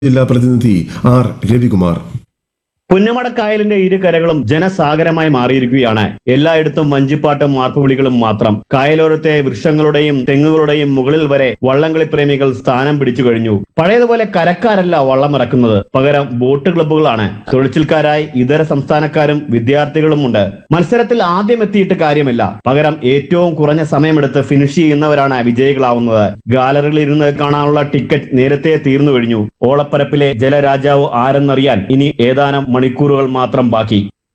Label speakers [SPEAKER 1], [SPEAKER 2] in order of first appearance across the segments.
[SPEAKER 1] ജില്ലാ പ്രതിനിധി ആർ രവികുമാർ
[SPEAKER 2] പുന്നമടക്കായലിന്റെ ഇരു കരകളും ജനസാഗരമായി മാറിയിരിക്കുകയാണ് എല്ലായിടത്തും വഞ്ചിപ്പാട്ടും മാർപ്പുവിളികളും മാത്രം കായലോരത്തെ വൃക്ഷങ്ങളുടെയും തെങ്ങുകളുടെയും മുകളിൽ വരെ വള്ളംകളി പ്രേമികൾ സ്ഥാനം പിടിച്ചു കഴിഞ്ഞു പഴയതുപോലെ കരക്കാരല്ല വള്ളമിറക്കുന്നത് പകരം ബോട്ട് ക്ലബ്ബുകളാണ് തൊഴിച്ചിൽക്കാരായി ഇതര സംസ്ഥാനക്കാരും വിദ്യാർത്ഥികളും ഉണ്ട് മത്സരത്തിൽ ആദ്യം എത്തിയിട്ട് കാര്യമില്ല പകരം ഏറ്റവും കുറഞ്ഞ സമയമെടുത്ത് ഫിനിഷ് ചെയ്യുന്നവരാണ് വിജയികളാവുന്നത് ഗാലറിയിൽ ഇരുന്ന് കാണാനുള്ള ടിക്കറ്റ് നേരത്തെ തീർന്നു കഴിഞ്ഞു ഓളപ്പരപ്പിലെ ജലരാജാവ് ആരെന്നറിയാൻ ഇനി ഏതാനും മണിക്കൂറുകൾ മാത്രം ബാക്കി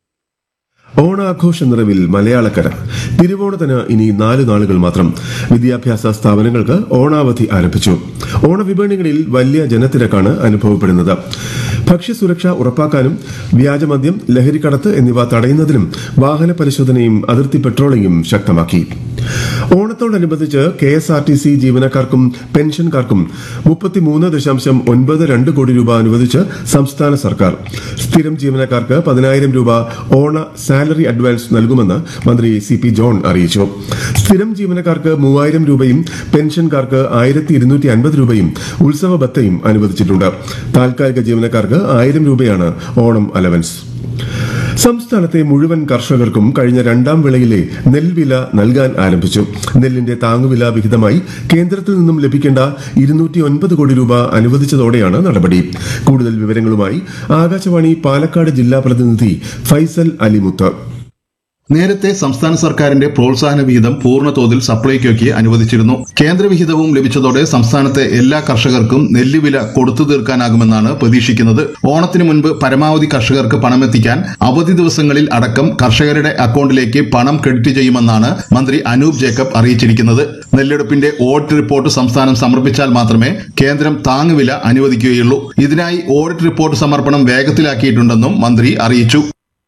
[SPEAKER 1] ഓണാഘോഷ നിറവിൽ മലയാളക്കര തിരുവോണത്തിന് ഇനി നാല് നാളുകൾ മാത്രം വിദ്യാഭ്യാസ സ്ഥാപനങ്ങൾക്ക് ഓണാവധി ആരംഭിച്ചു ഓണവിപണികളിൽ വലിയ ജനത്തിരക്കാണ് അനുഭവപ്പെടുന്നത് ഭക്ഷ്യസുരക്ഷ ഉറപ്പാക്കാനും വ്യാജമദ്യം ലഹരിക്കടത്ത് എന്നിവ തടയുന്നതിനും വാഹന പരിശോധനയും അതിർത്തി പെട്രോളിംഗും ശക്തമാക്കി ഓണത്തോടനുബന്ധിച്ച് K S R T C ജീവനക്കാർക്കും പെൻഷൻകാർക്കും മുപ്പത്തിമൂന്ന് ദശാംശം ഒൻപത് രണ്ട് കോടി രൂപ അനുവദിച്ച് സംസ്ഥാന സർക്കാർ സ്ഥിരം ജീവനക്കാർക്ക് പതിനായിരം രൂപ ഓണ സാലറി അഡ്വാൻസ് നൽകുമെന്ന് മന്ത്രി സി പി ജോൺ അറിയിച്ചു സ്ഥിരം ജീവനക്കാർക്ക് മൂവായിരം രൂപയും പെൻഷൻകാർക്ക് ആയിരത്തി ഇരുന്നൂറ്റി അൻപത് രൂപയും ഉത്സവ ഭത്തയും അനുവദിച്ചിട്ടുണ്ട് താൽക്കാലിക ജീവനക്കാർക്ക് ആയിരം രൂപയാണ് ഓണം അലവൻസ് സംസ്ഥാനത്തെ മുഴുവൻ കർഷകർക്കും കഴിഞ്ഞ രണ്ടാം വിളയിലെ നെൽവില നൽകാൻ ആരംഭിച്ചു നെല്ലിന്റെ താങ്ങുവില വിഹിതമായി കേന്ദ്രത്തിൽ നിന്നും ലഭിക്കേണ്ട ഇരുന്നൂറ്റി ഒൻപത് കോടി രൂപ അനുവദിച്ചതോടെയാണ് നടപടി കൂടുതൽ വിവരങ്ങളുമായി ആകാശവാണി പാലക്കാട് ജില്ലാ പ്രതിനിധി ഫൈസൽ അലിമുത്ത്
[SPEAKER 3] നേരത്തെ സംസ്ഥാന സർക്കാരിന്റെ പ്രോത്സാഹന വിഹിതം പൂർണ്ണ തോതിൽ സപ്ലൈകോയ്ക്ക് അനുവദിച്ചിരുന്നു കേന്ദ്രവിഹിതവും ലഭിച്ചതോടെ സംസ്ഥാനത്തെ എല്ലാ കർഷകർക്കും നെല്ലുവില കൊടുത്തു തീർക്കാനാകുമെന്നാണ് പ്രതീക്ഷിക്കുന്നത് ഓണത്തിന് മുൻപ് പരമാവധി കർഷകർക്ക് പണമെത്തിക്കാൻ അവധി ദിവസങ്ങളിൽ അടക്കം കർഷകരുടെ അക്കൗണ്ടിലേക്ക് പണം ക്രെഡിറ്റ് ചെയ്യുമെന്നാണ് മന്ത്രി അനൂപ് ജേക്കബ് അറിയിച്ചിരിക്കുന്നത് നെല്ലെടുപ്പിന്റെ ഓഡിറ്റ് റിപ്പോർട്ട് സംസ്ഥാനം സമർപ്പിച്ചാൽ മാത്രമേ കേന്ദ്രം താങ്ങുവില അനുവദിക്കുകയുള്ളൂ ഇതിനായി ഓഡിറ്റ് റിപ്പോർട്ട് സമർപ്പണം വേഗത്തിലാക്കിയിട്ടുണ്ടെന്നും മന്ത്രി അറിയിച്ചു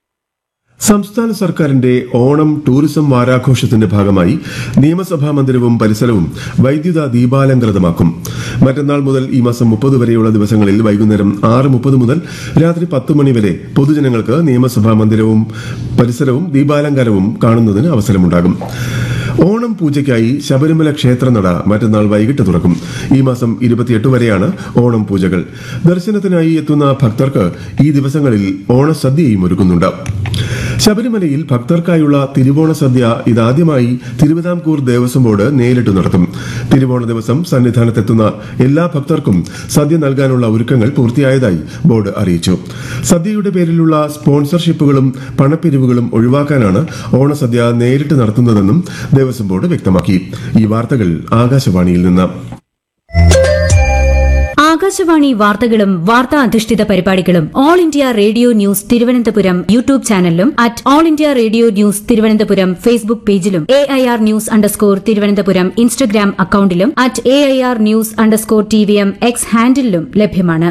[SPEAKER 1] സംസ്ഥാന സർക്കാരിന്റെ ഓണം ടൂറിസം വാരാഘോഷത്തിന്റെ ഭാഗമായി നിയമസഭാ മന്ദിരവും പരിസരവും വൈദ്യുത ദീപാലങ്കൃതമാക്കും മറ്റന്നാൾ മുതൽ ഈ മാസം മുപ്പത് വരെയുള്ള ദിവസങ്ങളിൽ വൈകുന്നേരം ആറ് മുപ്പത് മുതൽ രാത്രി പത്ത് മണി വരെ പൊതുജനങ്ങൾക്ക് നിയമസഭാ മന്ദിരവും പരിസരവും ദീപാലങ്കാരവും കാണുന്നതിന് അവസരമുണ്ടാകും ഓണം പൂജയ്ക്കായി ശബരിമല ക്ഷേത്രനട മറ്റന്നാൾ വൈകിട്ട് തുറക്കും ഈ മാസം ഇരുപത്തിയെട്ട് വരെയാണ് ഓണം പൂജകൾ ദർശനത്തിനായി എത്തുന്ന ഭക്തർക്ക് ഈ ദിവസങ്ങളിൽ ഓണസദ്യയും ഒരുക്കുന്നുണ്ട് ശബരിമലയിൽ ഭക്തർക്കായുള്ള തിരുവോണ സദ്യ ഇതാദ്യമായി തിരുവിതാംകൂർ ദേവസ്വം ബോർഡ് നേരിട്ട് നടത്തും തിരുവോണ ദിവസം സന്നിധാനത്തെത്തുന്ന എല്ലാ ഭക്തർക്കും സദ്യ നൽകാനുള്ള ഒരുക്കങ്ങൾ പൂർത്തിയായതായി ബോർഡ് അറിയിച്ചു സദ്യയുടെ പേരിലുള്ള സ്പോൺസർഷിപ്പുകളും പണപ്പിരിവുകളും ഒഴിവാക്കാനാണ് ഓണസദ്യ നേരിട്ട് നടത്തുന്നതെന്നും ദേവസ്വം ബോർഡ് വ്യക്തമാക്കി ഈ വാർത്തകൾ ആകാശവാണിയിൽ നിന്ന്
[SPEAKER 4] ആകാശവാണി വാർത്തകളും വാർത്താ അധിഷ്ഠിത പരിപാടികളും all India radio news Thiruvananthapuram YouTube ചാനലിലും at all India radio news Thiruvananthapuram Facebook പേജിലും A I R news underscore Thiruvananthapuram Instagram അക്കൌണ്ടിലും at A I R news underscore T V M X ഹാൻഡിലും ലഭ്യമാണ്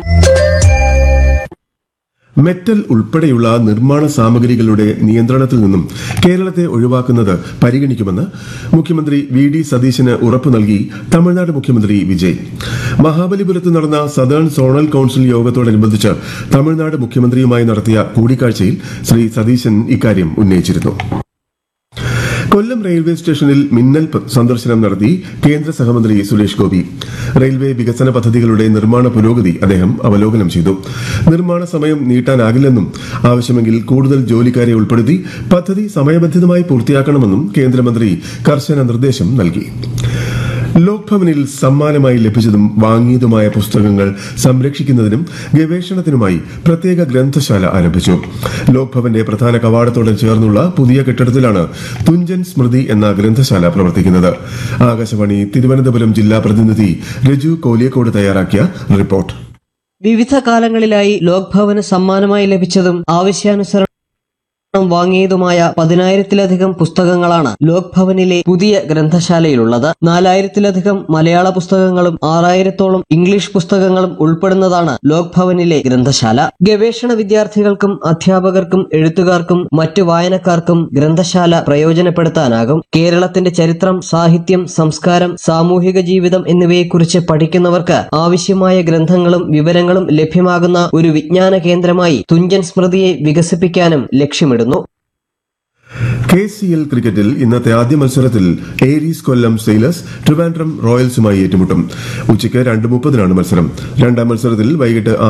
[SPEAKER 1] മെറ്റൽ ഉൾപ്പെടെയുള്ള നിർമ്മാണ സാമഗ്രികളുടെ നിയന്ത്രണത്തിൽ നിന്നും കേരളത്തെ ഒഴിവാക്കുന്നത് പരിഗണിക്കുമെന്ന് മുഖ്യമന്ത്രി വി ഡി സതീശന് ഉറപ്പു നൽകി തമിഴ്നാട് മുഖ്യമന്ത്രി വിജയ് മഹാബലിപുരത്ത് നടന്ന സദേൺ സോണൽ കൌൺസിൽ യോഗത്തോടനുബന്ധിച്ച് തമിഴ്നാട് മുഖ്യമന്ത്രിയുമായി നടത്തിയ കൂടിക്കാഴ്ചയിൽ ശ്രീ സതീശൻ ഇക്കാര്യം ഉന്നയിച്ചിരുന്നു കൊല്ലം റെയിൽവേ സ്റ്റേഷനിൽ മിന്നൽ പ- സന്ദർശനം നടത്തി കേന്ദ്ര സഹമന്ത്രി സുരേഷ് ഗോപി റെയിൽവേ വികസന പദ്ധതികളുടെ നിർമ്മാണ പുരോഗതി അദ്ദേഹം അവലോകനം ചെയ്തു നിർമ്മാണ സമയം നീട്ടാനാകില്ലെന്നും ആവശ്യമെങ്കിൽ കൂടുതൽ ജോലിക്കാരെ ഉൾപ്പെടുത്തി പദ്ധതി സമയബന്ധിതമായി പൂർത്തിയാക്കണമെന്നും കേന്ദ്രമന്ത്രി കർശന നിർദ്ദേശം നൽകി ലോക്ഭവനിൽ സമ്മാനമായി ലഭിച്ചതും വാങ്ങിയതുമായ പുസ്തകങ്ങൾ സംരക്ഷിക്കുന്നതിനും ഗവേഷണത്തിനുമായി പ്രത്യേക ഗ്രന്ഥശാല ആരംഭിച്ചു ലോക്ഭവന്റെ പ്രധാന കവാടത്തോട് ചേർന്നുള്ള പുതിയ കെട്ടിടത്തിലാണ് തുഞ്ചൻ സ്മൃതി എന്ന ഗ്രന്ഥശാല പ്രവർത്തിക്കുന്നത് ആകാശവാണി തിരുവനന്തപുരം ജില്ലാ പ്രതിനിധി രജു കോലിയക്കോട് തയ്യാറാക്കിയ റിപ്പോർട്ട്
[SPEAKER 5] വിവിധ കാലങ്ങളിലായി ലോക് ഭവന് സമ്മാനമായി ലഭിച്ചതും ആവശ്യാനുസരണം വാങ്ങിയതുമായ പതിനായിരത്തിലധികം പുസ്തകങ്ങളാണ് ലോക് ഭവനിലെ പുതിയ ഗ്രന്ഥശാലയിലുള്ളത് നാലായിരത്തിലധികം മലയാള പുസ്തകങ്ങളും ആറായിരത്തോളം ഇംഗ്ലീഷ് പുസ്തകങ്ങളും ഉൾപ്പെടുന്നതാണ് ലോക് ഭവനിലെ ഗ്രന്ഥശാല ഗവേഷണ വിദ്യാർത്ഥികൾക്കും അധ്യാപകർക്കും എഴുത്തുകാർക്കും മറ്റു വായനക്കാർക്കും ഗ്രന്ഥശാല പ്രയോജനപ്പെടുത്താനാകും കേരളത്തിന്റെ ചരിത്രം സാഹിത്യം സംസ്കാരം സാമൂഹിക ജീവിതം എന്നിവയെക്കുറിച്ച് പഠിക്കുന്നവർക്ക് ആവശ്യമായ ഗ്രന്ഥങ്ങളും വിവരങ്ങളും ലഭ്യമാകുന്ന ഒരു വിജ്ഞാന കേന്ദ്രമായി തുഞ്ചൻ സ്മൃതിയെ വികസിപ്പിക്കാനും ലക്ഷ്യമിടുന്നു
[SPEAKER 1] കെ സി എൽ ക്രിക്കറ്റിൽ ഇന്നത്തെ ആദ്യ മത്സരത്തിൽ ഏരീസ് കൊല്ലം സെയിലേഴ്സ് ട്രിവാൻഡ്രം റോയൽസുമായി ഏറ്റുമുട്ടും ഉച്ചയ്ക്ക് രണ്ട് മുപ്പതിനാണ് മത്സരം രണ്ടാം മത്സരത്തിൽ വൈകിട്ട്